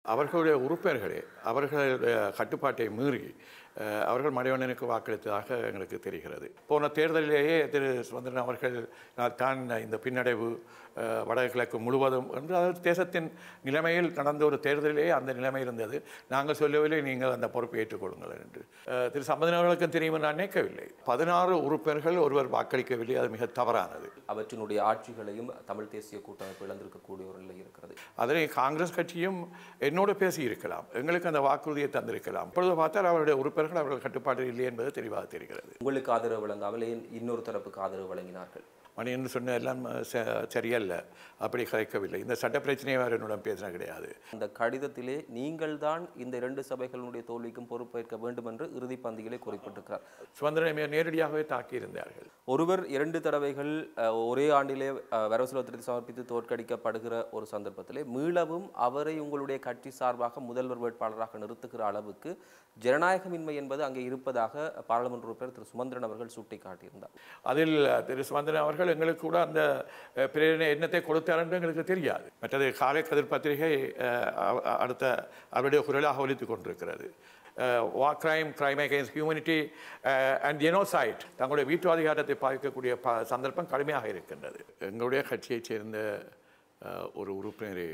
அவர்களுடைய உறுப்பினர்களே அவர்களுடைய கட்டுப்பாட்டை மீறி அஹ், அவர்கள் மணிவண்ணனுக்கு வாக்களித்ததாக எங்களுக்கு தெரிகிறது போன தேர்தலிலேயே திரு சுதந்திரன் அவர்கள் நான் தான் இந்த பின்னடைவு அஹ், வடகிழக்கு முழுவதும் என்று அதாவது தேசத்தின் நிலைமையில் கடந்த ஒரு தேர்தலிலேயே அந்த நிலைமை இருந்தது நாங்கள் சொல்லவில்லை நீங்கள் அந்த பொறுப்பை ஏற்றுக்கொள்ளுங்கள் என்று அஹ், திரு சம்பந்தன் அவர்களுக்கும் தெரியும் என்று நான் நினைக்கவில்லை பதினாறு உறுப்பினர்கள் ஒருவர் வாக்களிக்கவில்லை அது மிக தவறானது அவற்றினுடைய ஆட்சிகளையும் தமிழ் தேசிய கூட்டமைப்பு இழந்திருக்கக்கூடிய ஒரு நிலை இருக்கிறது அதனை காங்கிரஸ் கட்சியும் என்னோடு பேசி இருக்கலாம் எங்களுக்கு அந்த வாக்குறுதியை தந்திருக்கலாம் இப்பொழுது பார்த்தால் அவருடைய உறுப்பினர்கள் அவர்கள் கட்டுப்பாடு இல்லை என்பது தெளிவாக தெரிகிறது உங்களுக்கு ஆதரவு வழங்காமல் ஏன் இன்னொரு தரப்புக்கு ஆதரவு வழங்கினார்கள் மணி என்று சொன்ன எல்லாம் ச- சரியல்ல அப்படி கலைக்கவில்லை இந்த சட்ட பிரச்சனையை அவர் என்னுடன் பேசின கிடையாது அந்த கடிதத்திலே நீங்கள் தான் இந்த இரண்டு சபைகளுடைய தோல்விக்கும் பொறுப்பேற்க வேண்டும் என்று இறுதி பந்தியிலே குறிப்பிட்டிருக்கிறார் சுதந்திரனை மிக நேரடியாகவே தாக்கியிருந்தார்கள் ஒருவர் இரண்டு தடவைகள் அஹ், ஒரே ஆண்டிலே அஹ், வரவு செலவு திட்டத்தை சமர்ப்பித்து தோற்கடிக்கப்படுகிற ஒரு சந்தர்ப்பத்திலே மீளவும் அவரை உங்களுடைய கட்சி சார்பாக முதல்வர் வேட்பாளராக நிறுத்துகிற அளவுக்கு ஜனநாயகமின்மை என்பது அங்கே இருப்பதாக பாராளுமன்ற உறுப்பினர் திரு சுமந்திரன் அவர்கள் சுட்டிக்காட்டியிருந்தார் அதில் திரு சுமந்திரன் அவர்கள் எங்களுக்கு கூட அந்த அஹ், பிரேரணை எண்ணத்தை கொடுத்தார் என்று எங்களுக்கு தெரியாது மற்றது காலை கதிர் பத்திரிகை அஹ், அ- அடுத்த அவருடைய குரலாக ஒலித்துக் கொண்டிருக்கிறது war crime crime against humanity and genocide தங்களுடைய வீட்டு அதிகாரத்தை பாதிக்கக்கூடிய ப சந்தர்ப்பம் கடுமையாக இருக்கின்றது எங்களுடைய கட்சியைச் சேர்ந்த அஹ், ஒரு உறுப்பினரை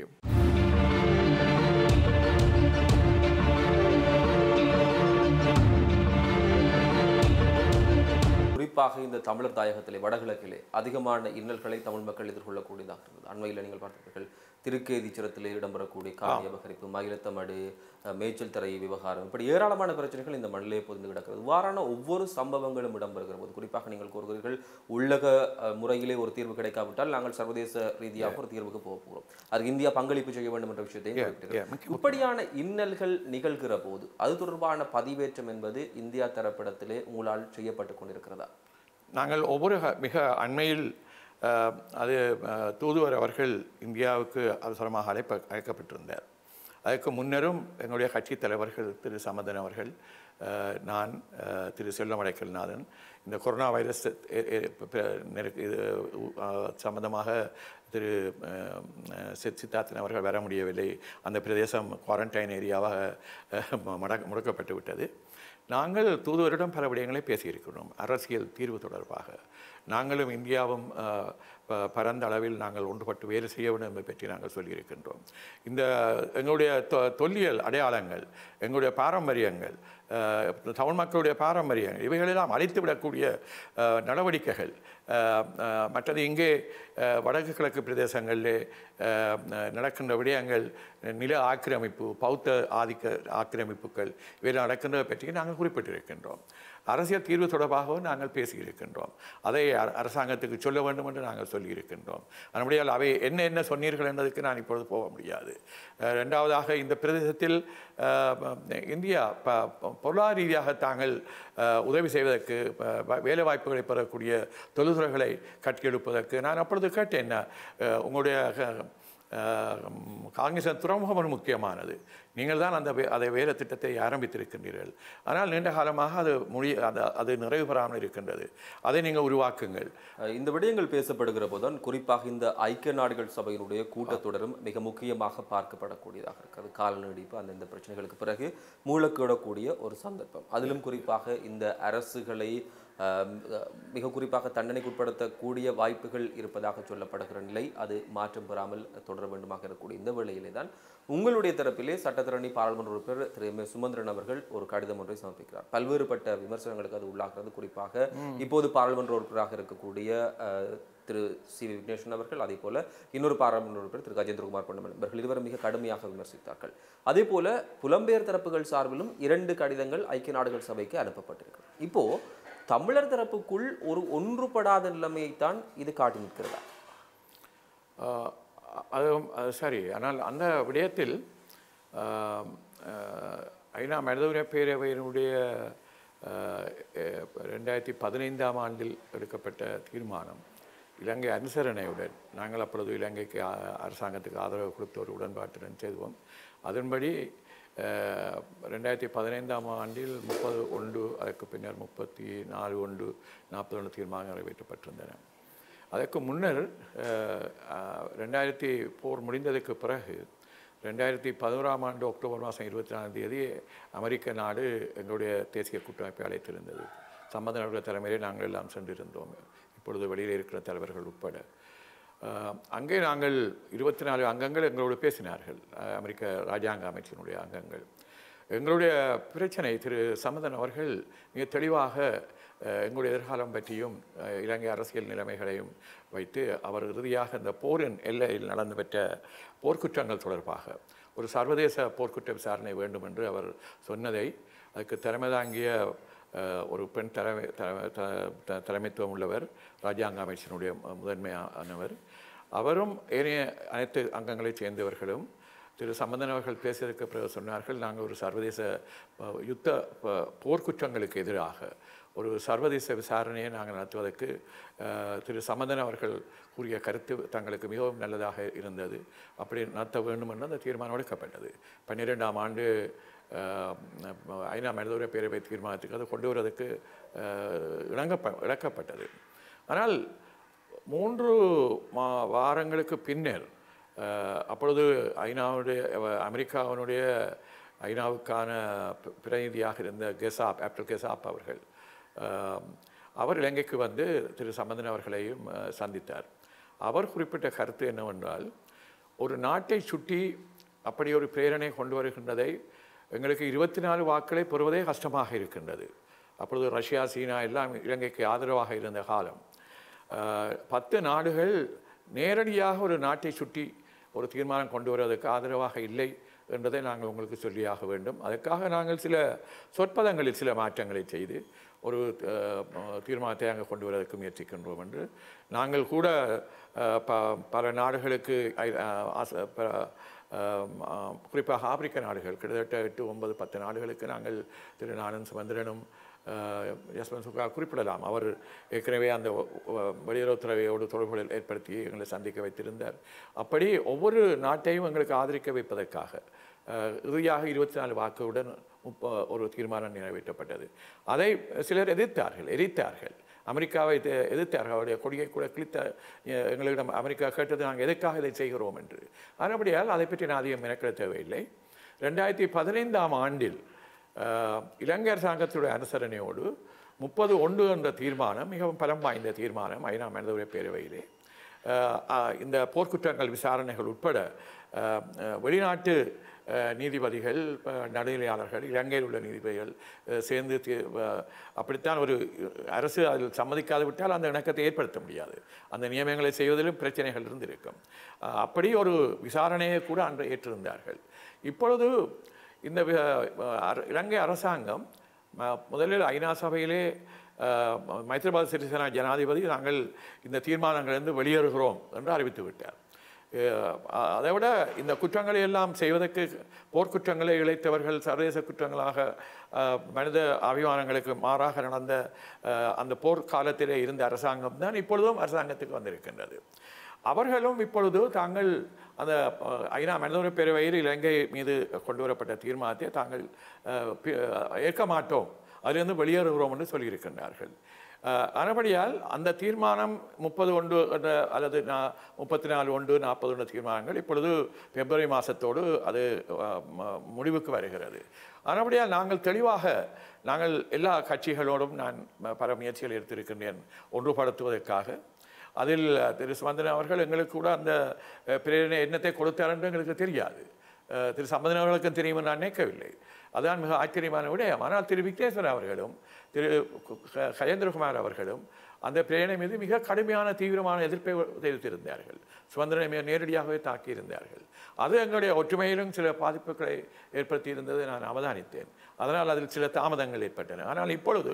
குறிப்பாக இந்த தமிழர் தாயகத்திலே வடகிழக்கிலே அதிகமான இன்னல்களை தமிழ் மக்கள் எதிர்கொள்ளக்கூடியதாக இருந்தது அண்மையில் நீங்கள் பார்த்தீர்கள் திருக்கேதீச்சரத்திலே இடம்பெறக்கூடிய காணி அபகரிப்பு மயிலத்தமடு அஹ், மேய்ச்சல் தரை விவகாரம் இப்படி ஏராளமான பிரச்சனைகள் இந்த மண்ணிலே பொதிந்து கிடக்கிறது இவ்வாறான ஒவ்வொரு சம்பவங்களும் இடம்பெறுகிற போது குறிப்பாக நீங்கள் கூறுகிறீர்கள் உள்ளக அஹ், முறையிலே ஒரு தீர்வு கிடைக்காவிட்டால் நாங்கள் சர்வதேச ரீதியாக ஒரு தீர்வுக்கு போக போகிறோம் அதுக்கு இந்தியா பங்களிப்பு செய்ய வேண்டும் என்ற விஷயத்தையும் குறிப்பிட்டிருக்கிறார். இப்படியான இன்னல்கள் நிகழ்கிற போது அது தொடர்பான பதிவேற்றம் என்பது இந்தியா தரப்பிடத்திலே உங்களால் செய்யப்பட்டு கொண்டிருக்கிறதா நாங்கள் ஒவ்வொரு க- மிக அண்மையில் அஹ், அது அஹ், தூதுவர் அவர்கள் இந்தியாவுக்கு அவசரமாக அழைப்ப அழைக்கப்பட்டிருந்தார் அதுக்கு முன்னரும் எங்களுடைய கட்சித் தலைவர்கள் திரு சமதன் அவர்கள் அஹ், நான் அஹ், திரு செல்லம் அடைக்கல்நாதன் இந்த கொரோனா வைரஸ் எ- எ- ப- நெருக்க- இது அஹ், சம்பந்தமாக திரு அஹ், அஹ், சித் சித்தார்த்தன் அவர்கள் வர முடியவில்லை அந்த பிரதேசம் குவாரண்டைன் ஏரியாவாக அஹ், மடக்க முடக்கப்பட்டு விட்டது நாங்கள் தூதுவரிடம் பல விடயங்களை பேசியிருக்கிறோம் அரசியல் தீர்வு தொடர்பாக நாங்களும் இந்தியாவும் அஹ், ப- பரந்த அளவில் நாங்கள் ஒன்றுபட்டு வேலை செய்ய வேண்டும் என்பதை பற்றி நாங்கள் சொல்லியிருக்கின்றோம் இந்த எங்களுடைய தொ- தொல்லியல் அடையாளங்கள் எங்களுடைய பாரம்பரியங்கள் அஹ், தமிழ் மக்களுடைய பாரம்பரியங்கள் இவைகளெல்லாம் அழித்து விடக்கூடிய அஹ், நடவடிக்கைகள் அஹ், அஹ், மற்றது இங்கே அஹ், வடக்கு கிழக்கு பிரதேசங்களிலே அஹ், அஹ், நடக்கின்ற விடயங்கள் நில ஆக்கிரமிப்பு பௌத்த ஆதிக்க ஆக்கிரமிப்புகள் இவையெல்லாம் நடக்கின்றதை பற்றி நாங்கள் குறிப்பிட்டிருக்கின்றோம் அரசியல் தீர்வு தொடர்பாகவும் நாங்கள் பேசியிருக்கின்றோம் அதை அர- அரசாங்கத்துக்கு சொல்ல வேண்டும் என்று நாங்கள் சொல்லியிருக்கின்றோம் அதனுடைய அவை என்ன என்ன சொன்னீர்கள் என்பதற்கு நான் இப்பொழுது போக முடியாது அஹ், ரெண்டாவதாக இந்த பிரதேசத்தில் அஹ், இந்தியா ப ப- பொருளாதார ரீதியாக தாங்கள் அஹ், உதவி செய்வதற்கு ப- வ- வேலை வாய்ப்புகளை பெறக்கூடிய தொழில்துறைகளை கட்டியெழுப்பதற்கு நான் அப்பொழுது கேட்டேன் அஹ், உங்களுடைய அஹ், அஹ், காங்கிரஸ் துறைமுகம் ஒரு முக்கியமானது நீங்கள் தான் அந்த வே- அதை வேலை திட்டத்தை ஆரம்பித்திருக்கின்றீர்கள் ஆனால் நீண்ட காலமாக அது மொழி அது அது நிறைவு பெறாமல் இருக்கின்றது அதை நீங்கள் உருவாக்குங்கள் அஹ் இந்த விடயங்கள் பேசப்படுகிற போதுதான் குறிப்பாக இந்த ஐக்கிய நாடுகள் சபையினுடைய கூட்டத்தொடரும் மிக முக்கியமாக பார்க்கப்படக்கூடியதாக இருக்கிறது கால நீடிப்பு அந்தந்த பிரச்சனைகளுக்கு பிறகு மூலக்கிடக்கூடிய ஒரு சந்தர்ப்பம் அதிலும் குறிப்பாக இந்த அரசுகளை அஹ், மிக குறிப்பாக தண்டனைக்கு உட்படுத்தக்கூடிய வாய்ப்புகள் இருப்பதாக சொல்லப்படுகிற நிலை அது மாற்றம் பெறாமல் தொடர வேண்டுமாக இருக்கக்கூடிய இந்த வேளையிலே தான் உங்களுடைய தரப்பிலே சட்டத்தரணி பாராளுமன்ற உறுப்பினர் திரு எம் ஏ சுமந்திரன் அவர்கள் ஒரு கடிதம் ஒன்றை சமர்ப்பிக்கிறார் பல்வேறுபட்ட விமர்சனங்களுக்கு அது உள்ளாகிறது குறிப்பாக இப்போது பாராளுமன்ற உறுப்பினராக இருக்கக்கூடிய அஹ், திரு சி வி விக்னேஸ்வரன் அவர்கள் அதே போல இன்னொரு பாராளுமன்ற உறுப்பினர் திரு கஜேந்திரகுமார் பொன்னமன் இவர்கள் இருவரும் மிக கடுமையாக விமர்சித்தார்கள் அதே போல புலம்பெயர் தரப்புகள் சார்பிலும் இரண்டு கடிதங்கள் ஐக்கிய நாடுகள் சபைக்கு அனுப்பப்பட்டிருக்கு இப்போ தமிழர் தரப்புக்குள் ஒரு ஒன்றுபடாத நிலைமையைத்தான் இது காட்டி நிற்கிறதா ஆஹ் அது அது சரி ஆனால் அந்த விடயத்தில் ஆஹ், ஆஹ், ஐநா மனித உரிமை பேரவையினுடைய ஆஹ், எ- ரெண்டாயிரத்தி பதினைந்தாம் ஆண்டில் எடுக்கப்பட்ட தீர்மானம் இலங்கை அனுசரணையுடன் நாங்கள் அப்பொழுது இலங்கைக்கு ஆ- அரசாங்கத்துக்கு ஆதரவு கொடுத்த ஒரு உடன்பாட்டுடன் செய்துவோம் அதன்படி ஆஹ், ரெண்டாயிரத்தி பதினைந்தாம் ஆண்டில் முப்பது ஒன்று அதற்கு பின்னர் முப்பத்தி நாலு ஒன்று நாற்பது ஒன்று தீர்மானம் நிறைவேற்றப்பட்டிருந்தன அதற்கு முன்னர் அஹ், அஹ், ரெண்டாயிரத்தி போர் முடிந்ததுக்கு பிறகு ரெண்டாயிரத்தி பதினோராம் ஆண்டு அக்டோபர் மாதம் இருபத்தி நாலாம் தேதி அமெரிக்க நாடு எங்களுடைய தேசிய கூட்டமைப்பை அழைத்திருந்தது சம்பந்தன் அவர்கள் தலைமையிலே நாங்கள் எல்லாம் சென்றிருந்தோம் இப்பொழுது வெளியில் இருக்கிற தலைவர்கள் உட்பட அஹ், அங்கே நாங்கள் இருபத்தி நாலு அங்கங்கள் எங்களோடு பேசினார்கள் அஹ், அமெரிக்க ராஜாங்க அமைச்சினுடைய அங்கங்கள் எங்களுடைய பிரச்சனை திரு சம்பந்தன் அவர்கள் மிக தெளிவாக அஹ், எங்களுடைய எதிர்காலம் பற்றியும் அஹ், இலங்கை அரசியல் நிலைமைகளையும் வைத்து அவர் இறுதியாக இந்த போரின் எல்லையில் நடந்து பெற்ற போர்க்குற்றங்கள் தொடர்பாக ஒரு சர்வதேச போர்க்குற்ற விசாரணை வேண்டும் என்று அவர் சொன்னதை அதுக்கு தலைமை தாங்கிய அஹ், ஒரு பெண் தலைமை த- த- த- தலைமைத்துவம் உள்ளவர் ராஜாங்க அமைச்சனுடைய மு- முதன்மையானவர் அவரும் ஏனைய அனைத்து அங்கங்களைச் சேர்ந்தவர்களும் திரு சம்பந்தன் அவர்கள் பேசியதற்கு பிறகு சொன்னார்கள் நாங்கள் ஒரு சர்வதேச அஹ், யுத்த ப- போர்க்குற்றங்களுக்கு எதிராக ஒரு சர்வதேச விசாரணையை நாங்கள் நடத்துவதற்கு அஹ், திரு சம்பந்தன் அவர்கள் கூறிய கருத்து தங்களுக்கு மிகவும் நல்லதாக இருந்தது அப்படி நடத்த வேண்டும் என்று அந்த தீர்மானம் எடுக்கப்பட்டது பன்னிரெண்டாம் ஆண்டு அஹ், ஐநா மனிதவுரிமை பேரவை தீர்மானத்துக்கு அது கொண்டு வருவதற்கு அஹ், இணங்கப்ப இழக்கப்பட்டது ஆனால் மூன்று மா வாரங்களுக்கு பின்னர் அஹ், அப்பொழுது ஐநாவுடைய அஹ், அமெரிக்காவினுடைய ஐநாவுக்கான பி- பிரதிநிதியாக இருந்த கெசாப் ஆப்டல் கெசாப் அவர்கள் அஹ், அவர் இலங்கைக்கு வந்து திரு சம்பந்தன் அவர்களையும் அஹ், சந்தித்தார் அவர் குறிப்பிட்ட கருத்து என்னவென்றால் ஒரு நாட்டை சுட்டி அப்படி ஒரு பிரேரணை கொண்டு வருகின்றதை எங்களுக்கு இருபத்தி நாலு வாக்களை பெறுவதே கஷ்டமாக இருக்கின்றது அப்பொழுது ரஷ்யா சீனா எல்லாம் இலங்கைக்கு ஆதரவாக இருந்த காலம் அஹ், பத்து நாடுகள் நேரடியாக ஒரு நாட்டை சுட்டி ஒரு தீர்மானம் கொண்டு வருவதற்கு ஆதரவாக இல்லை என்றதை நாங்கள் உங்களுக்கு சொல்லியாக வேண்டும் அதற்காக நாங்கள் சில சொற்பதங்களில் சில மாற்றங்களை செய்து ஒரு அஹ், தீர்மானத்தை அங்கே கொண்டு வருவதற்கு முயற்சிக்கின்றோம் என்று நாங்கள் கூட அஹ், ப பல நாடுகளுக்கு ஐ- அஹ், ஆச- ப- அஹ், அஹ், குறிப்பாக ஆப்பிரிக்க நாடுகள் கிட்டத்தட்ட எட்டு ஒன்பது பத்து நாடுகளுக்கு நாங்கள் திரு நானந்த் சுமந்திரனும் அஹ், யஸ்வந்த் சுகா குறிப்பிடலாம் அவர் ஏற்கனவே அந்த ஒ- ஒ- வெளியுறவுத்துறையோடு தொடர்புகள் ஏற்படுத்தி எங்களை சந்திக்க வைத்திருந்தார் அப்படி ஒவ்வொரு நாட்டையும் எங்களுக்கு ஆதரிக்க வைப்பதற்காக அஹ், இறுதியாக இருபத்தி நாலு வாக்குடன் முப்ப ஒரு தீர்மானம் நிறைவேற்றப்பட்டது அதை சிலர் எதிர்த்தார்கள் எரித்தார்கள் அமெரிக்காவை எதி- எதிர்த்தார்கள் அவருடைய கொடியை கூட கிழித்த அஹ், எங்களிடம் அமெரிக்கா கேட்டது நாங்கள் எதற்காக இதை செய்கிறோம் என்று ஆனபடியால் அதை பற்றி நான் அதிகம் மெனக்கிட தேவையில்லை ரெண்டாயிரத்தி பதினைந்தாம் ஆண்டில் அஹ், இலங்கை அரசாங்கத்துடைய அனுசரணையோடு முப்பது ஒன்று என்ற தீர்மானம் மிகவும் பலம் வாய்ந்த தீர்மானம் ஐநா மனித உரிமை பேரவையிலே அஹ், அஹ், இந்த போர்க்குற்றங்கள் விசாரணைகள் உட்பட அஹ், அஹ், வெளிநாட்டு அஹ், நீதிபதிகள் அஹ், நடுநிலையாளர்கள் இலங்கையில் உள்ள நீதிபதிகள் அஹ், சேர்ந்து தீ- அஹ், அப்படித்தான் ஒரு அரசு அதில் சம்மதிக்காது விட்டால் அந்த இணக்கத்தை ஏற்படுத்த முடியாது அந்த நியமனங்களை செய்வதிலும் பிரச்சனைகள் இருந்திருக்கும் அஹ், அப்படி ஒரு விசாரணையை கூட அன்று ஏற்றிருந்தார்கள் இப்பொழுது இந்த வி- அஹ், அர- இலங்கை அரசாங்கம் ம- முதலில் ஐநா சபையிலே அஹ், மைத்ரிபால சிறிசேனா ஜனாதிபதி நாங்கள் இந்த தீர்மானங்களிலிருந்து வெளியேறுகிறோம் என்று அறிவித்து விட்டார் அஹ், அ- அதை விட இந்த குற்றங்களை எல்லாம் செய்வதற்கு போர்க்குற்றங்களை இழைத்தவர்கள் சர்வதேச குற்றங்களாக அஹ், மனித அபிமானங்களுக்கு மாறாக நடந்த அஹ், அந்த போர் காலத்திலே இருந்த அரசாங்கம் தான் இப்பொழுதும் அரசாங்கத்துக்கு வந்திருக்கின்றது அவர்களும் இப்பொழுது தாங்கள் அந்த அஹ், ஐநா மனிதவுரிமை பேரவையில் இலங்கை மீது கொண்டு வரப்பட்ட தீர்மானத்தை தாங்கள் அஹ், பி- ஏற்க மாட்டோம் அதிலிருந்து வெளியேறுகிறோம் என்று சொல்லியிருக்கின்றார்கள் அஹ், ஆனபடியால் அந்த தீர்மானம் முப்பது ஒன்று என்ற அல்லது நா முப்பத்தி நாலு ஒன்று நாற்பது ஒன்று தீர்மானங்கள் இப்பொழுது பிப்ரவரி மாதத்தோடு அது அஹ், ம- முடிவுக்கு வருகிறது ஆனபடியால் நாங்கள் தெளிவாக நாங்கள் எல்லா கட்சிகளோடும் நான் ம- பல முயற்சிகள் எடுத்திருக்கின்றேன் ஒன்றுபடுத்துவதற்காக அதில் திரு சுமந்திரன் அவர்கள் எங்களுக்கு கூட அந்த அஹ், பிரேரணை எண்ணத்தை கொடுத்தார் என்று எங்களுக்கு தெரியாது அஹ், திரு சம்பந்தன் அவர்களுக்கும் தெரியும் என்று நான் நினைக்கவில்லை அதுதான் மிக ஆச்சரியமான விடயம் ஆனால் திரு விக்னேஸ்வரன் அவர்களும் திரு கு- க- கஜேந்திரகுமார் அவர்களும் அந்த பிரேரணை மீது மிக கடுமையான தீவிரமான எதிர்ப்பை தெரிவித்திருந்தார்கள் சுதந்திரனை மிக நேரடியாகவே தாக்கியிருந்தார்கள் அது எங்களுடைய ஒற்றுமையிலும் சில பாதிப்புகளை ஏற்படுத்தி இருந்ததை நான் அவதானித்தேன் அதனால் அதில் சில தாமதங்கள் ஏற்பட்டன ஆனால் இப்பொழுது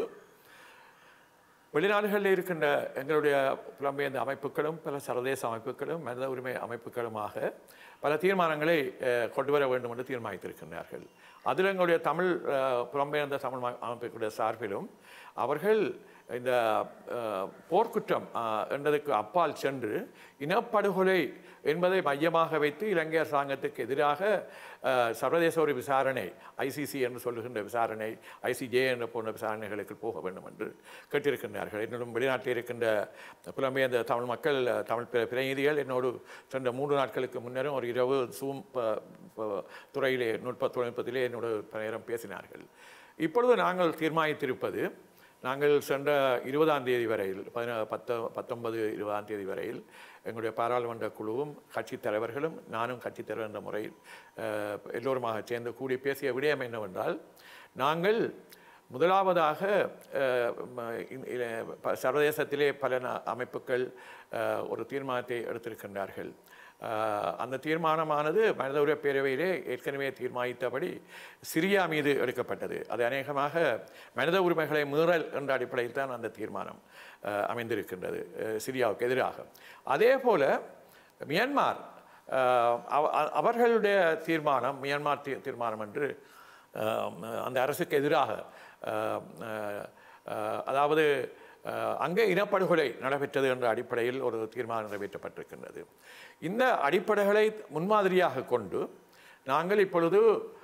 வெளிநாடுகளில் இருக்கின்ற எங்களுடைய புலம்பெயர்ந்த அமைப்புகளும் பல சர்வதேச அமைப்புகளும் மனித உரிமை அமைப்புகளுமாக பல தீர்மானங்களை அஹ், கொண்டு வர வேண்டும் என்று தீர்மானித்திருக்கின்றார்கள் அதில் எங்களுடைய தமிழ் அஹ், புலம்பெயர்ந்த தமிழ் ம- அமைப்புகளுடைய சார்பிலும் அவர்கள் இந்த அஹ், போர்க்குற்றம் அஹ், என்பதற்கு அப்பால் சென்று இனப்படுகொலை என்பதை மையமாக வைத்து இலங்கை அரசாங்கத்துக்கு எதிராக அஹ், சர்வதேச ஒரு விசாரணை ஐசிசி என்று சொல்லுகின்ற விசாரணை ஐசிஜே என்ற போன்ற விசாரணைகளுக்கு போக வேண்டும் என்று கேட்டிருக்கின்றார்கள் என்னுடன் வெளிநாட்டில் இருக்கின்ற புலம்பெயர்ந்த தமிழ் மக்கள் அஹ், தமிழ் பிர- பிரதிநிதிகள் என்னோடு சென்ற மூன்று நாட்களுக்கு முன்னரும் ஒரு இரவு சூம் ப- ப- துறையிலே நுட்ப தொழில்நுட்பத்திலே என்னோட நேரம் பேசினார்கள் இப்பொழுது நாங்கள் தீர்மானித்திருப்பது நாங்கள் சென்ற இருபதாம் தேதி வரையில் பதின பத்த பத்தொன்பது இருபதாம் தேதி வரையில் எங்களுடைய பாராளுமன்ற குழுவும் கட்சித் தலைவர்களும் நானும் கட்சித் தலைவர் என்ற முறையில் அஹ், எல்லோருமாக சேர்ந்து கூடி பேசிய விடயம் என்னவென்றால் நாங்கள் முதலாவதாக அஹ், ம- இ- இ- ப- சர்வதேசத்திலே பல ந- அமைப்புகள் அஹ், ஒரு தீர்மானத்தை எடுத்திருக்கின்றார்கள் அஹ், அந்த தீர்மானமானது மனித உரிமை பேரவையிலே ஏற்கனவே தீர்மானித்தபடி சிரியா மீது எடுக்கப்பட்டது அது அநேகமாக மனித உரிமைகளை மீறல் என்ற அடிப்படையில் தான் அந்த தீர்மானம் அஹ், அமைந்திருக்கின்றது அஹ், சிரியாவுக்கு எதிராக அதே போல மியான்மார் அஹ், அவ- அ- அவர்களுடைய தீர்மானம் மியான்மார் தீ- தீர்மானம் என்று அஹ், அந்த அரசுக்கு எதிராக அஹ், அஹ், அஹ், அதாவது அஹ், அங்கே இனப்படுகொலை நடைபெற்றது என்ற அடிப்படையில் ஒரு தீர்மானம் நிறைவேற்றப்பட்டிருக்கின்றது இந்த அடிப்படைகளை முன்மாதிரியாக கொண்டு நாங்கள் இப்பொழுது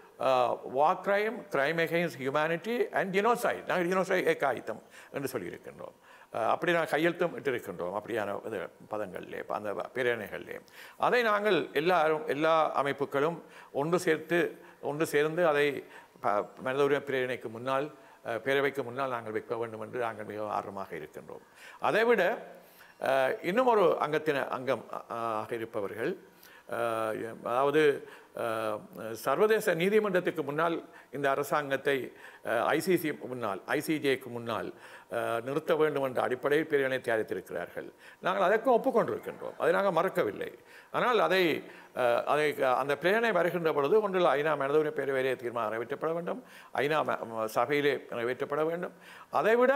war crime crime against humanity and genocide நாங்கள் ஜினோசைட் ஏகாயுத்தம் என்று சொல்லியிருக்கின்றோம் அஹ், அப்படி நான் கையெழுத்தும் இட்டிருக்கின்றோம் அப்படியான இது பதங்களிலே அந்த பிரேரணைகளிலே அதை நாங்கள் எல்லாரும் எல்லா அமைப்புகளும் ஒன்று சேர்த்து ஒன்று சேர்ந்து அதை ப- மனித உரிமை பிரேரணைக்கு முன்னால் அஹ், பேரவைக்கு முன்னால் நாங்கள் வைக்க வேண்டும் என்று நாங்கள் மிகவும் ஆர்வமாக இருக்கின்றோம் அதைவிட அஹ், இன்னும் ஒரு அங்கத்தின அங்கம் அஹ், ஆக இருப்பவர்கள் அஹ், அதாவது அஹ், சர்வதேச நீதிமன்றத்துக்கு முன்னால் இந்த அரசாங்கத்தை ஐசிசி முன்னால் ஐசிஜேக்கு முன்னால் அஹ், நிறுத்த வேண்டும் என்ற அடிப்படையில் பிரிவினை தயாரித்திருக்கிறார்கள் நாங்கள் அதற்கும் ஒப்புக்கொண்டிருக்கின்றோம் அதை நாங்கள் மறக்கவில்லை ஆனால் அதை அஹ், அதை அந்த பிரேரணை வருகின்ற பொழுது ஒன்றில் ஐநா மனித உரிமை பேரவையிலே தீர்மானம் நிறைவேற்றப்பட வேண்டும் ஐநா ம- ம- சபையிலே நிறைவேற்றப்பட வேண்டும் அதைவிட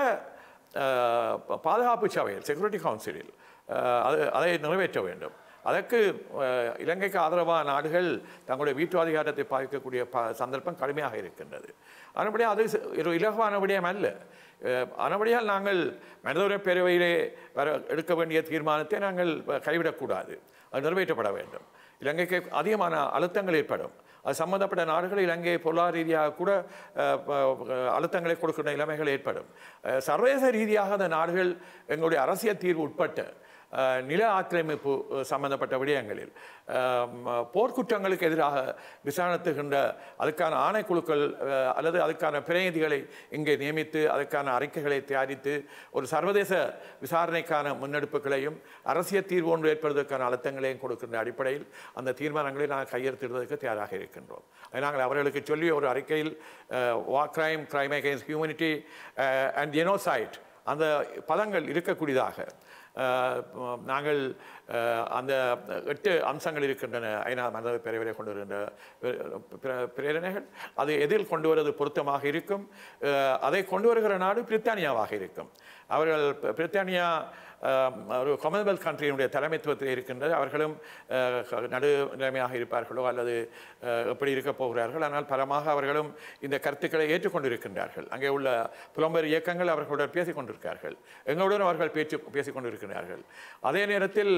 அஹ், ப- பாதுகாப்பு சபையில் செக்யூரிட்டி கவுன்சிலில் அஹ், அது அதை நிறைவேற்ற வேண்டும் அதற்கு அஹ், இலங்கைக்கு ஆதரவான நாடுகள் தங்களுடைய வீட்டு அதிகாரத்தை பாதிக்கக்கூடிய ப சந்தர்ப்பம் கடுமையாக இருக்கின்றது அதன்படி அது ச- ஒரு இலகுவான விடயம் அல்ல அஹ், அதன்படியால் நாங்கள் மனித உரிமை பேரவையிலே வர எடுக்க வேண்டிய தீர்மானத்தை நாங்கள் கைவிடக்கூடாது அது நிறைவேற்றப்பட வேண்டும் இலங்கைக்கு அதிகமான அழுத்தங்கள் ஏற்படும் அது சம்பந்தப்பட்ட நாடுகள் இலங்கை பொருளாதார ரீதியாக கூட அஹ், ப- அழுத்தங்களை கொடுக்கின்ற நிலைமைகள் ஏற்படும் அஹ், சர்வதேச ரீதியாக அந்த நாடுகள் எங்களுடைய அரசியல் தீர்வு உட்பட்ட அஹ், நில ஆக்கிரமிப்பு அஹ், சம்பந்தப்பட்ட விடயங்களில் அஹ், ம- போர்க்குற்றங்களுக்கு எதிராக விசாரணைத்துகின்ற அதுக்கான ஆணைக்குழுக்கள் அஹ், அல்லது அதுக்கான பிரதிநிதிகளை இங்கே நியமித்து அதுக்கான அறிக்கைகளை தயாரித்து ஒரு சர்வதேச விசாரணைக்கான முன்னெடுப்புகளையும் அரசியல் தீர்வு ஒன்று ஏற்படுவதற்கான அழுத்தங்களையும் கொடுக்கின்ற அடிப்படையில் அந்த தீர்மானங்களை நாங்கள் கையெழுத்திடுவதற்கு தயாராக இருக்கின்றோம் அதை நாங்கள் அவர்களுக்கு சொல்லி ஒரு அறிக்கையில் war crime crime against humanity and genocide அந்த பதங்கள் இருக்கக்கூடியதாக அஹ், நாங்கள் அஹ், அந்த எட்டு அம்சங்கள் இருக்கின்றன ஐநா மனித பேரவையில் கொண்டு வருகின்ற பிர- பிர- பிரேரணைகள் அது எதில் கொண்டு வருவது பொருத்தமாக இருக்கும் அஹ், அதை கொண்டு வருகிற நாடு பிரித்தானியாவாக இருக்கும் அவர்கள் பி- பிரித்தானியா அஹ், ஒரு காமன்வெல்த் கண்ட்ரியினுடைய தலைமைத்துவத்தில் இருக்கின்றது அவர்களும் அஹ், க- நடு நிலைமையாக இருப்பார்களோ அல்லது அஹ், எப்படி இருக்க போகிறார்கள் ஆனால் பலமாக அவர்களும் இந்த கருத்துக்களை ஏற்றுக்கொண்டிருக்கின்றார்கள் அங்கே உள்ள புலம்பெயர் இயக்கங்கள் அவர்களுடன் பேசிக் கொண்டிருக்கிறார்கள் எங்களுடன் அவர்கள் பேச்சு பேசிக் கொண்டிருக்கிறார்கள் அதே நேரத்தில்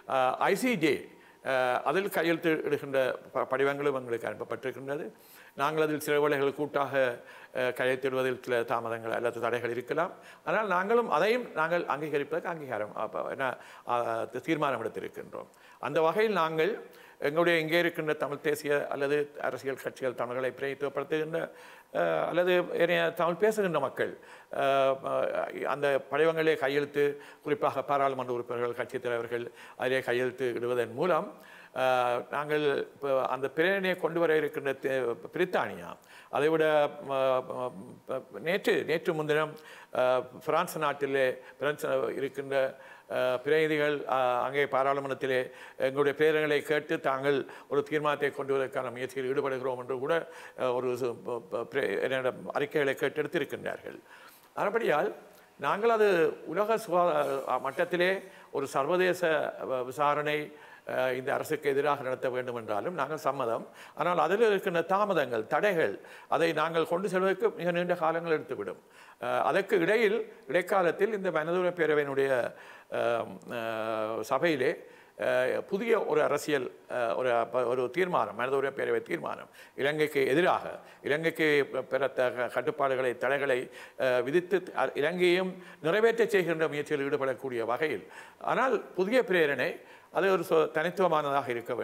ஐசிஜே அதில் கையெழுத்து இடுகின்ற ப- படிவங்களும் எங்களுக்கு அனுப்பப்பட்டிருக்கின்றது நாங்கள் அதில் சில வேளைகள் கூட்டாக அஹ், கையெழுத்திடுவதில் சில தாமதங்கள் அல்லது தடைகள் இருக்கலாம் ஆனால் நாங்களும் அதையும் நாங்கள் அங்கீகரிப்பதற்கு அங்கீகாரம் அப்ப என்ன அஹ், தீர்மானம் எடுத்திருக்கின்றோம் அந்த வகையில் நாங்கள் எங்களுடைய இங்கே இருக்கின்ற தமிழ் தேசிய அல்லது அரசியல் கட்சிகள் தமிழர்களை பிரதித்துவப்படுத்துகின்ற அஹ், அல்லது ஏனைய தமிழ் பேசுகின்ற மக்கள் அஹ், அஹ், அந்த படிவங்களிலே கையெழுத்து குறிப்பாக பாராளுமன்ற உறுப்பினர்கள் கட்சித் தலைவர்கள் அதிலே கையெழுத்து இடுவதன் மூலம் அஹ், நாங்கள் இப்போ அந்த பிரேரணையை கொண்டு வர இருக்கின்ற தே- பிரித்தானியா அதைவிட ம, ம, ப- நேற்று நேற்று முன்தினம் அஹ், பிரான்ஸ் நாட்டிலே பிரான்ஸ் இருக்கின்ற அஹ், பிரதிநிதிகள் அஹ், அங்கே பாராளுமன்றத்திலே எங்களுடைய பிரேரணைகளை கேட்டு தாங்கள் ஒரு தீர்மானத்தை கொண்டு வருவதற்கான முயற்சியில் ஈடுபடுகிறோம் என்று கூட அஹ், ஒரு சு- ப- ப- பிரே- என்னிடம் அறிக்கைகளை கேட்டு எடுத்திருக்கின்றார்கள் அதுபடியால் நாங்கள் அது உலக சுகாதார மட்டத்திலே ஒரு சர்வதேச அஹ், விசாரணை அஹ், இந்த அரசுக்கு எதிராக நடத்த வேண்டும் என்றாலும் நாங்கள் சம்மதம் ஆனால் அதில் இருக்கின்ற தாமதங்கள் தடைகள் அதை நாங்கள் கொண்டு செல்வதற்கு மிக நீண்ட காலங்கள் எடுத்துவிடும் அஹ், அதற்கு இடையில் இடைக்காலத்தில் இந்த மனதுரிமை பேரவையினுடைய அஹ், அஹ், சபையிலே அஹ், புதிய ஒரு அரசியல் அஹ், ஒரு ப- ஒரு தீர்மானம் மனித உரிமை பேரவை தீர்மானம் இலங்கைக்கு எதிராக இலங்கைக்கு பெறத்த க- கட்டுப்பாடுகளை தடைகளை அஹ், விதித்து அ- இலங்கையும் நிறைவேற்ற செய்கின்ற முயற்சியில் ஈடுபடக்கூடிய வகையில் ஆனால் புதிய பிரேரணை அது ஒரு சொ- தனித்துவமானதாக இருக்க வேண்டும்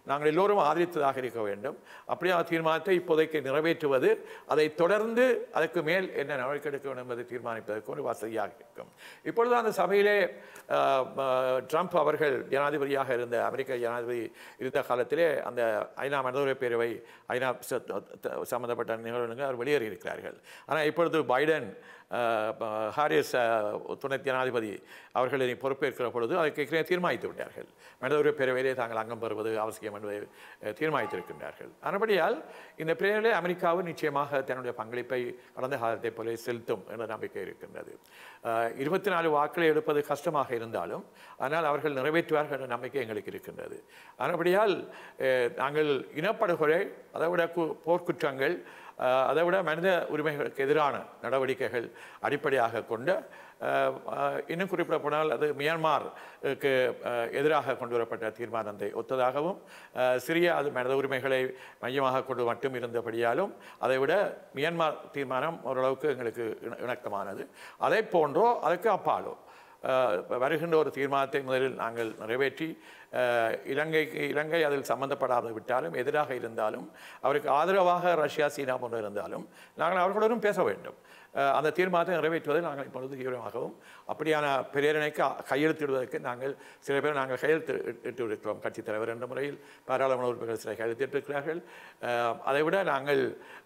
நாங்கள் எல்லோரும் ஆதரித்ததாக இருக்க வேண்டும் அப்படியான தீர்மானத்தை இப்போதைக்கு நிறைவேற்றுவது அதை தொடர்ந்து அதற்கு மேல் என்ன நடவடிக்கை எடுக்க வேண்டும் என்பதை தீர்மானிப்பதற்கு ஒரு வசதியாக இருக்கும் இப்பொழுது அந்த சபையிலே அஹ், அஹ், ட்ரம்ப் அவர்கள் ஜனாதிபதியாக இருந்த அமெரிக்க ஜனாதிபதி இருந்த காலத்திலே அந்த ஐநா மனிதவுரிமை பேரவை ஐநா ச- த- சம்பந்தப்பட்ட நிகழ்வுகள் அவர் வெளியேறி இருக்கிறார்கள் ஆனால் இப்பொழுது பைடன் அஹ், ப- ஹாரிஸ் அஹ், துணை ஜனாதிபதி அவர்கள் இனி பொறுப்பேற்கிற பொழுது அதற்கு ஏற்கனவே தீர்மானித்து விட்டார்கள் மனிதவுரிமை பேரவையிலே தாங்கள் அங்கம் பெறுவது அவசியம் என்பதை அஹ், தீர்மானித்திருக்கின்றார்கள் ஆனபடியால் இந்த பேரவையிலே அமெரிக்காவும் நிச்சயமாக தன்னுடைய பங்களிப்பை கடந்த காலத்தைப் போல செலுத்தும் என்ற நம்பிக்கை இருக்கின்றது இருபத்தி நாலு வாக்களை எடுப்பது கஷ்டமாக இருந்தாலும் ஆனால் அவர்கள் நிறைவேற்றுவார்கள் என்ற நம்பிக்கை எங்களுக்கு இருக்கின்றது ஆனபடியால் அஹ், நாங்கள் இனப்படுகொலை அதை விட கு- போர்க்குற்றங்கள் அஹ், அதை விட மனித உரிமைகளுக்கு எதிரான நடவடிக்கைகள் அடிப்படையாக கொண்ட அஹ், அஹ், இன்னும் குறிப்பிட போனால் அது மியான்மாருக்கு அஹ், எதிராக கொண்டு வரப்பட்ட தீர்மானத்தை ஒத்ததாகவும் அஹ், சிரியா அது மனித உரிமைகளை மையமாக கொண்டு மட்டும் இருந்தபடியாலும் அதை விட மியான்மார் தீர்மானம் ஓரளவுக்கு எங்களுக்கு இண- இணக்கமானது அதை போன்றோ அதுக்கு அப்பாலோ அஹ், வருகின்ற ஒரு தீர்மானத்தை முதலில் நாங்கள் நிறைவேற்றி அஹ், இலங்கைக்கு இலங்கை அதில் சம்பந்தப்படாது விட்டாலும் எதிராக இருந்தாலும் அவருக்கு ஆதரவாக ரஷ்யா சீனா போன்று இருந்தாலும் நாங்கள் அவர்களுடன் பேச வேண்டும் அஹ், அந்த தீர்மானத்தை நிறைவேற்றுவதில் நாங்கள் இப்பொழுது தீவிரமாகவும் அப்படியான பிரேரணைக்கு கையெழுத்திடுவதற்கு நாங்கள் சில பேர் நாங்கள் கையெழுத்து இட்டு- இட்டு இருக்கிறோம் கட்சித் தலைவர் என்ற முறையில் பாராளுமன்ற உறுப்பினர்கள் சில கையெழுத்திட்டிருக்கிறார்கள் அஹ், அதை விட நாங்கள்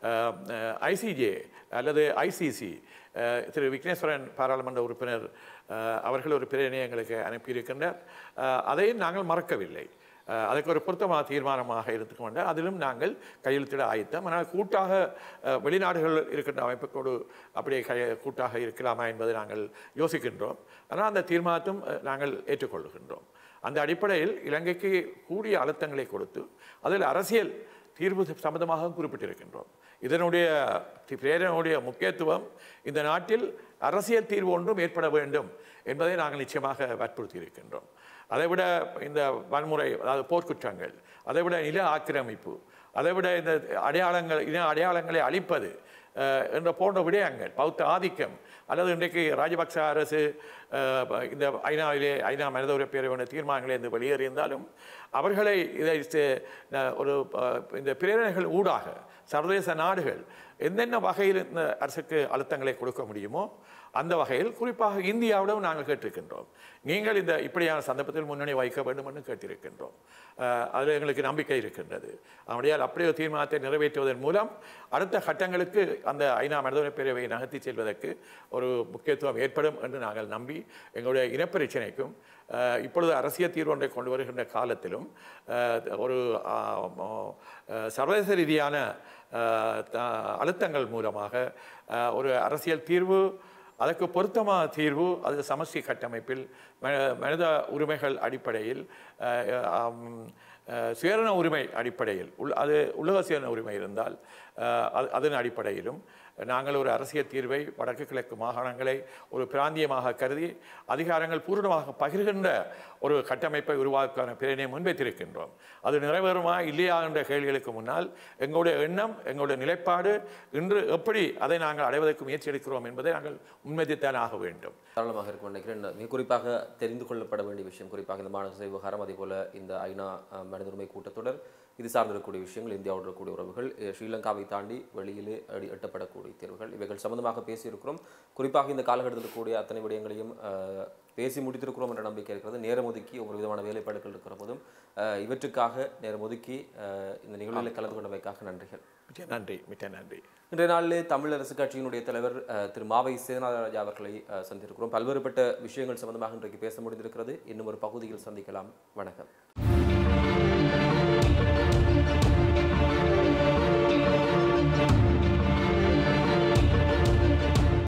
ஐசிஜே அல்லது ஐசிசி திரு விக்னேஸ்வரன் பாராளுமன்ற உறுப்பினர் அஹ், அவர்கள் ஒரு பிரேரணையை எங்களுக்கு அனுப்பியிருக்கின்றனர் அஹ், அதை நாங்கள் மறக்கவில்லை அஹ், அதுக்கு ஒரு பொருத்தமான தீர்மானமாக எடுத்துக்கொண்டு அதிலும் நாங்கள் கையெழுத்திட ஆயத்தம் ஆனால் கூட்டாக அஹ், வெளிநாடுகள் இருக்கின்ற அமைப்புக்கோடு அப்படியே கை கூட்டாக இருக்கலாமா என்பதை நாங்கள் யோசிக்கின்றோம் ஆனால் அந்த தீர்மானத்தும் அஹ், நாங்கள் ஏற்றுக்கொள்கின்றோம் அந்த அடிப்படையில் இலங்கைக்கு கூடிய அழுத்தங்களை கொடுத்து அதில் அரசியல் தீர்வு சம்பந்தமாக குறிப்பிட்டிருக்கின்றோம் இதனுடைய தி- பிரேரணையுடைய முக்கியத்துவம் இந்த நாட்டில் அரசியல் தீர்வு ஒன்றும் ஏற்பட வேண்டும் என்பதை நாங்கள் நிச்சயமாக வற்புறுத்தி இருக்கின்றோம் அதைவிட இந்த வன்முறை அதாவது போர்க்குற்றங்கள் அதைவிட நில ஆக்கிரமிப்பு அதைவிட இந்த அடையாளங்கள் இன அடையாளங்களை அழிப்பது அஹ், என்ற போன்ற விடயங்கள் பௌத்த ஆதிக்கம் அல்லது இன்றைக்கு ராஜபக்ச அரசு அஹ், இந்த ஐநாவிலே ஐநா மனித உரிமை பேரவையான தீர்மானங்களை இருந்து வெளியேறியிருந்தாலும் அவர்களை இதை செ- ந- ஒரு அஹ், இந்த பிரேரணைகள் ஊடாக சர்வதேச நாடுகள் என்னென்ன வகையில் இந்த அரசுக்கு அழுத்தங்களை கொடுக்க முடியுமோ அந்த வகையில் குறிப்பாக இந்தியாவிடம் நாங்கள் கேட்டிருக்கின்றோம் நீங்கள் இந்த இப்படியான சந்தர்ப்பத்தில் முன்னணி வைக்க வேண்டும் என்று கேட்டிருக்கின்றோம் அஹ், அதில் எங்களுக்கு நம்பிக்கை இருக்கின்றது அப்படியால் அப்படி ஒரு தீர்மானத்தை நிறைவேற்றுவதன் மூலம் அடுத்த கட்டங்களுக்கு அந்த ஐநா மனிதவரை பேரவையை நகர்த்தி செல்வதற்கு ஒரு முக்கியத்துவம் ஏற்படும் என்று நாங்கள் நம்பி எங்களுடைய இனப்பிரச்சினைக்கும் அஹ், இப்பொழுது அரசியல் தீர்வு ஒன்றை கொண்டு வருகின்ற காலத்திலும் அஹ், ஒரு ஆஹ், அஹ், சர்வதேச ரீதியான அஹ், த- அழுத்தங்கள் மூலமாக அஹ், ஒரு அரசியல் தீர்வு அதற்கு பொருத்தமான தீர்வு அது சமஷ்டி கட்டமைப்பில் ம- மனித உரிமைகள் அடிப்படையில் அஹ், ஆம், அஹ், சுயரண உரிமை அடிப்படையில் உள் அது உலக சுயரண உரிமை இருந்தால் அஹ், அது அதன் அடிப்படையிலும் நாங்கள் ஒரு அரசியல் தீர்வை வடக்கு கிழக்கு மாகாணங்களை ஒரு பிராந்தியமாக கருதி அதிகாரங்கள் பூரணமாக பகிர்கின்ற ஒரு கட்டமைப்பை உருவாக்கான பிரேரணையை முன்வைத்திருக்கின்றோம் அது நிறைவேறுமா இல்லையா என்ற கேள்விகளுக்கு முன்னால் எங்களுடைய எண்ணம் எங்களுடைய நிலைப்பாடு இன்று எப்படி அதை நாங்கள் அடைவதற்கு முயற்சி எடுக்கிறோம் என்பதை நாங்கள் முன்வைத்துத்தான் ஆக வேண்டும் தாராளமாக இருக்கும் நினைக்கிறேன் மிக குறிப்பாக தெரிந்து கொள்ளப்பட வேண்டிய விஷயம் குறிப்பாக இந்த மாநகர சபை விவகாரம் அதே போல இந்த ஐநா அஹ், மனித உரிமை கூட்டத்தொடர் இது சார்ந்திருக்கக்கூடிய விஷயங்கள் இந்தியாவோடு இருக்கக்கூடிய உறவுகள் அஹ், ஸ்ரீலங்காவை தாண்டி வெளியிலே அடி எட்டப்படக்கூடிய தேர்வுகள் இவைகள் சம்பந்தமாக பேசியிருக்கிறோம் குறிப்பாக இந்த காலகட்டத்தில் இருக்கக்கூடிய அத்தனை விடயங்களையும் அஹ், பேசி முடித்திருக்கிறோம் என்ற நம்பிக்கை இருக்கிறது நேரம் ஒதுக்கி ஒவ்வொரு விதமான வேலைப்பாடுகள் இருக்கிற போதும் அஹ், இவற்றுக்காக நேரம் ஒதுக்கி அஹ், இந்த நிகழ்வில் கலந்து கொண்டமைக்காக நன்றிகள் மிக்க நன்றி மிக்க நன்றி இன்றைய நாளிலே தமிழரசு கட்சியினுடைய தலைவர் அஹ், திரு மாவை சேனாராஜா அவர்களை அஹ், சந்தித்திருக்கிறோம் பல்வேறுபட்ட விஷயங்கள் சம்பந்தமாக இன்றைக்கு பேச முடிந்திருக்கிறது இன்னும் ஒரு பகுதியில் சந்திக்கலாம் வணக்கம்